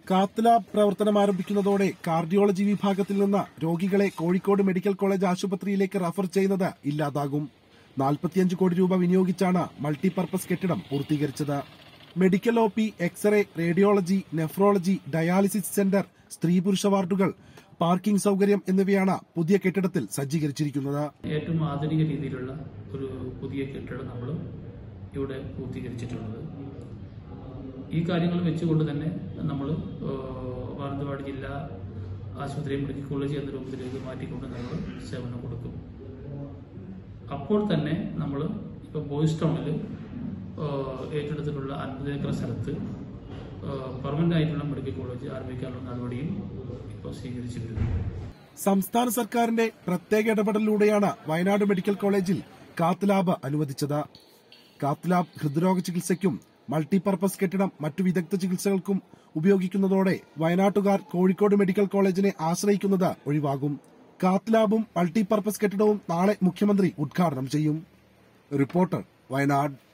cath lab പ്രവർത്തനം ആരംഭിക്കുന്നതോടെ cardiology വിഭാഗത്തിൽ നിന്ന് രോഗികളെ കോഴിക്കോട് മെഡിക്കൽ കോളേജ് ആശുപത്രിയിലേക്ക് റഫർ ചെയ്യുന്നത് ഇല്ലാതാകും നാൽപ്പത്തിയഞ്ച് കോടി രൂപ വിനിയോഗിച്ചാണ് മൾട്ടിപർപ്പസ് കെട്ടിടം പൂർത്തീകരിച്ചത് medical O P X-ray radiology nephrology dialysis centre സ്ത്രീ പുരുഷ വാർഡുകൾ പാർക്കിംഗ് സൌകര്യം എന്നിവയാണ് പുതിയ കെട്ടിടത്തിൽ സജ്ജീകരിച്ചിരിക്കുന്നത് ഏറ്റവും ആധുനിക രീതിയിലുള്ള ഒരു പുതിയ കെട്ടിടം നമ്മൾ ഇവിടെ പൂർത്തീകരിച്ചിട്ടുള്ളത് ഈ കാര്യങ്ങൾ വെച്ചുകൊണ്ട് തന്നെ നമ്മൾ മാനന്തവാടി ജില്ലാ ആശുപത്രി മെഡിക്കൽ കോളേജ് എന്ന രൂപത്തിലേക്ക് മാറ്റിക്കൊണ്ട് നമ്മൾ സേവനം കൊടുക്കും അപ്പോൾ തന്നെ നമ്മൾ ഇപ്പോൾ ബോയ്സ് ടൗണിൽ ഏറ്റെടുത്തിട്ടുള്ള അൻപത് ഏക്കർ സ്ഥലത്ത് പെർമനന്റ് ആയിട്ടുള്ള മെഡിക്കൽ കോളേജ് ആരംഭിക്കാനുള്ള നടപടിയും ഇപ്പോൾ സ്വീകരിച്ചു വരുന്നു സംസ്ഥാന സർക്കാരിന്റെ പ്രത്യേക ഇടപെടലിലൂടെയാണ് വയനാട് മെഡിക്കൽ കോളേജിൽ കാത്ത് ലാബ് അനുവദിച്ചത് കാത്ത് ലാബ് ഹൃദ്രോഗ ചികിത്സയ്ക്കും മൾട്ടിപർപ്പസ് കെട്ടിടം മറ്റു വിദഗ്ധ ചികിത്സകൾക്കും ഉപയോഗിക്കുന്നതോടെ വയനാട്ടുകാർ കോഴിക്കോട് മെഡിക്കൽ കോളേജിനെ ആശ്രയിക്കുന്നത് ഒഴിവാകും കാത്ത് ലാബും മൾട്ടിപർപ്പസ് കെട്ടിടവും നാളെ മുഖ്യമന്ത്രി ഉദ്ഘാടനം ചെയ്യും റിപ്പോർട്ടർ വയനാട്